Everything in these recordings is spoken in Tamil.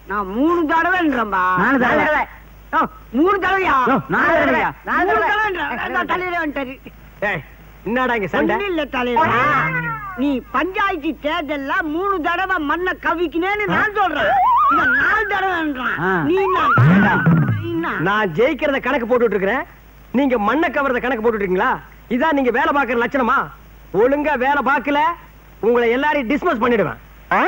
நான் மூணு தடவைன்றேன்பா நாலு தடவை. ஓ, மூணு தடவையா ஓ, நாலு தடவையா? நாலு தடவைன்றேன் தலையில வந்துட்டாரு ஏய், என்னடா இங்க சண்டை ஒண்ணும் இல்ல தலைவர் நீ பஞ்சாயத்து தேர்தல்ல மூணு தடவை மண்ணை கவிக்கினேன்னு நான் சொல்றேன் இவன் நாலு தடவைன்றான் ஆ. நீ என்ன? நீ என்ன? நான் ஜெயிக்கிறத கணக்கு போட்டுட்டு இருக்கிறேன் நீங்க மண்ணை கவர்றத கணக்கு போட்டுட்டு இருக்கீங்களா இதான் நீங்க வேலை பார்க்கற லட்சணமா ஒழுங்கா வேலை பார்க்கல உங்களை எல்லாரையும் டிஸ்மஸ் பண்ணிடுவேன்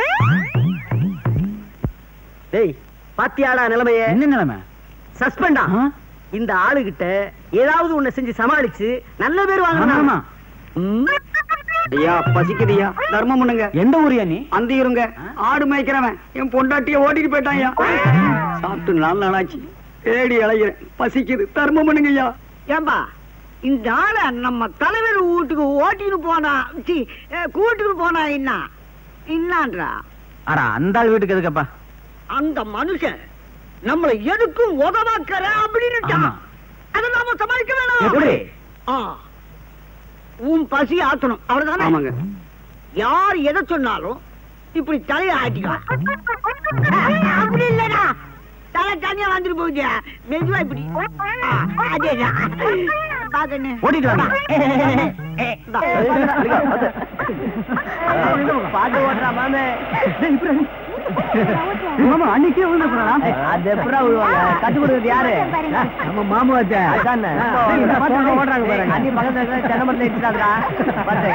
டேய் பாத்தியாடா நிலைமைய என்ன நிலைமை சஸ்பெண்டா ஆ? இந்த ஆளுகிட்ட ஏதாவது ஒண்ணு செஞ்சு சமாளிச்சு நல்ல பேர் ஆமா. வாங்கணும் ஐயா பசிக்குதுயா தர்மம் பண்ணுங்க எந்த ஊரியா நீ அந்த இருங்க ஆடு மேய்க்கிறவன் என் பொண்டாட்டிய ஓட்டிட்டு போயிட்டான்யா சாப்பிட்டு நாலு நாளாச்சு தேடி அலைகிறேன் பசிக்குது தர்மம் பண்ணுங்க ஐயா ஏம்பா இந்த ஆளை நம்ம தலைவர் வீட்டுக்கு ஓட்டிட்டு போனா சி, ஏ, கூட்டிட்டு போனா என்ன என்னான்றா அடா அந்த ஆள் வீட்டுக்கு எதுக்கப்பா அந்த மனுஷன் நம்மளை எதுக்கும் உதவாக்கற அப்படின்னு ஆமா. அதை நாம சமாளிக்க வேணாம் எப்படி ஆ. உன் பசி ஆத்தணும் அவ்வளவுதானே ஆமாங்க யார் எதை சொன்னாலும் இப்படி தலையை ஆட்டிக்கலாம் அப்படி இல்லடா தலை தனியா வந்துட்டு போகுது மெதுவா இப்படி ஆ, அதேதான் பாக்கண்ணு ஓட்டிட்டு வாங்க பாட்டு ஓட்டுறா மாமே மாமா அன்னைக்கே விழுந்து போறான் அது எப்படா விழுவாங்க கத்து கொடுக்குறது யாரு நம்ம மாமா அதானே ஓடுறாங்க பாருங்க அண்ணி பக்கத்துல இருக்கிற தென்னை மரத்துல இடிச்சிட்டாங்கடா பாத்து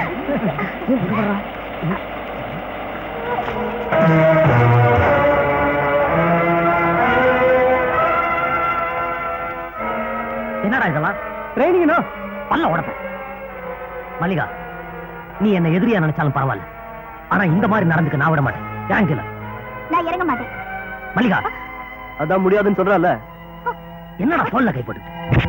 என்னடா இதெல்லாம் ட்ரைனிங்கனோ பல்ல உடப்பேன் மல்லிகா நீ என்ன எதிரியா நினைச்சாலும் பரவாயில்ல ஆனா இந்த மாதிரி நடந்துக்க நான் விட மாட்டேன் இறங்கல நான் இறங்க மாட்டேன் மல்லிகா அதான் முடியாதுன்னு சொல்றல என்னடா தோல்ல கைப்பட்டு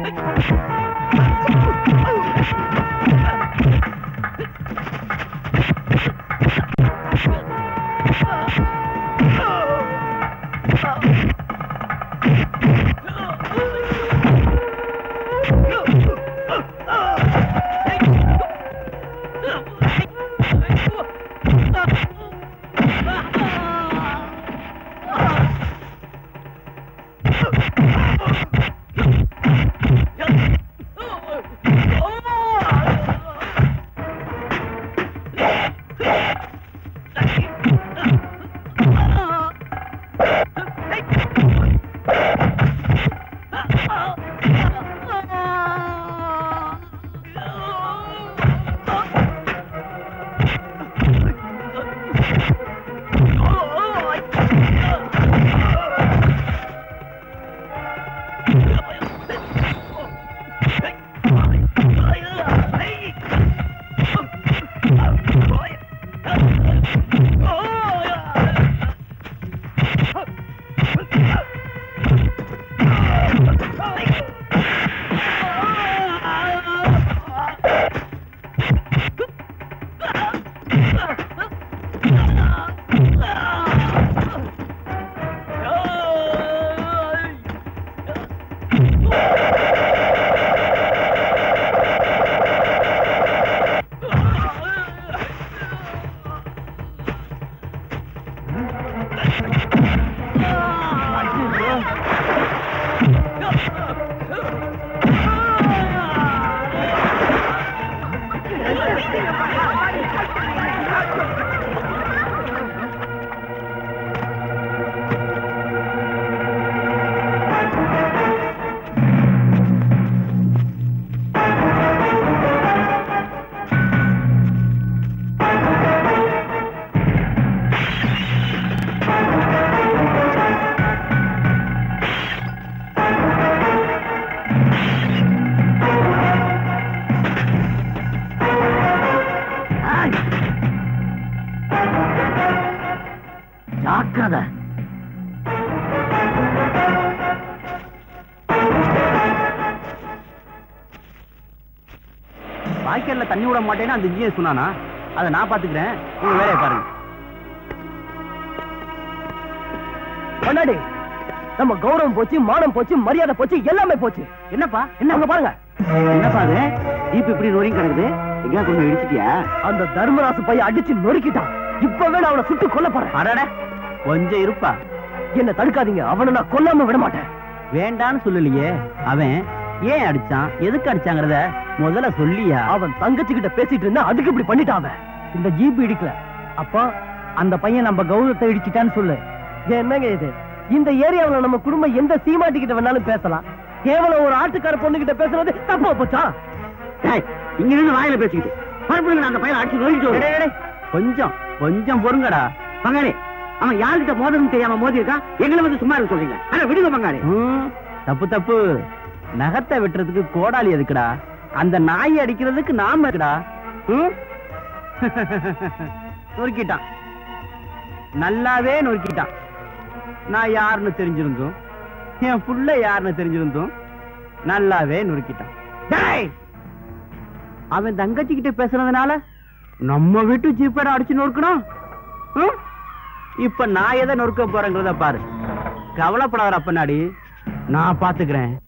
ஜாக்கிரதை வாய்க்கால்ல தண்ணி விட மாட்டேன்னு அந்த இன்ஜினியர் சொன்னானா அதை நான் பாத்துக்கிறேன் உங்க வேலையை பாருங்க கொண்டாடி நம்ம கௌரவம் போச்சு மானம் போச்சு மரியாதை போச்சு எல்லாமே போச்சு என்னப்பா என்ன அங்க பாருங்க என்னப்பா அது ஜீப் இப்படி நொறுங்கி கிடக்குது எங்கேயா கொஞ்சம் இடிச்சிட்டியா அந்த தர்மராசு பையன் அடிச்சு நொறுக்கிட்டான் இப்பவே நான் அவனை சுட்டு கொல்ல போறேன் அடட கொஞ்சம் இருப்பா என்ன தடுக்காதீங்க அவனை நான் கொல்லாம விட மாட்டேன் வேண்டான்னு சொல்லலையே அவன் ஏன் அடிச்சான் எதுக்கு அடிச்சாங்கறத முதல்ல சொல்லியா அவன் தங்கச்சி கிட்ட பேசிட்டு இருந்தா அதுக்கு இப்படி பண்ணிட்டான் அவன் இந்த ஜீப் இடிக்கல அப்போ அந்த பையன் நம்ம கௌரவத்தை இடிச்சிட்டான்னு சொல்லு என்னங்க இது இந்த ஏரியாவுல நம்ம குடும்பம் எந்த சீமாட்டி கிட்ட வேணாலும் பேசலாம் கேவலம் ஒரு ஆட்டுக்கார பொண்ணு கிட்ட பேசுறது தப்பா போச்சா இங்க இருந்து வாயில பேசிக்கிட்டு மறுபடியும் அந்த பையன் அடிச்சு நோயிட்டு கொஞ்சம் கொஞ்சம் பொறுங்கடா பங்காளி அவன் யார்கிட்ட மோதணும் தெரியாம மோதி இருக்கா எங்களை வந்து சும்மா இருக்க சொல்றீங்க ஆனா விடுங்க பங்காளி தப்பு தப்பு நகத்தை வெட்டுறதுக்கு கோடாலி எதுக்குடா அந்த நாயை அடிக்கிறதுக்கு நாம இருக்குடா ம்? நொறுக்கிட்டான் நல்லாவே நொறுக்கிட்டான் நான் யாருன்னு தெரிஞ்சிருந்தோம் என் புள்ள யாருன்னு தெரிஞ்சிருந்தோம் நல்லாவே நொறுக்கிட்டான் டேய்! அவன் தங்கச்சி கிட்ட பேசுனதுனால நம்ம வீட்டு ஜீப்பேட அடிச்சு நொறுக்கணும் ம்? இப்ப நான் எதை நொறுக்க போறேங்கிறத பாரு கவலைப்படாத அப்பனாடி நான் பாத்துக்கிறேன்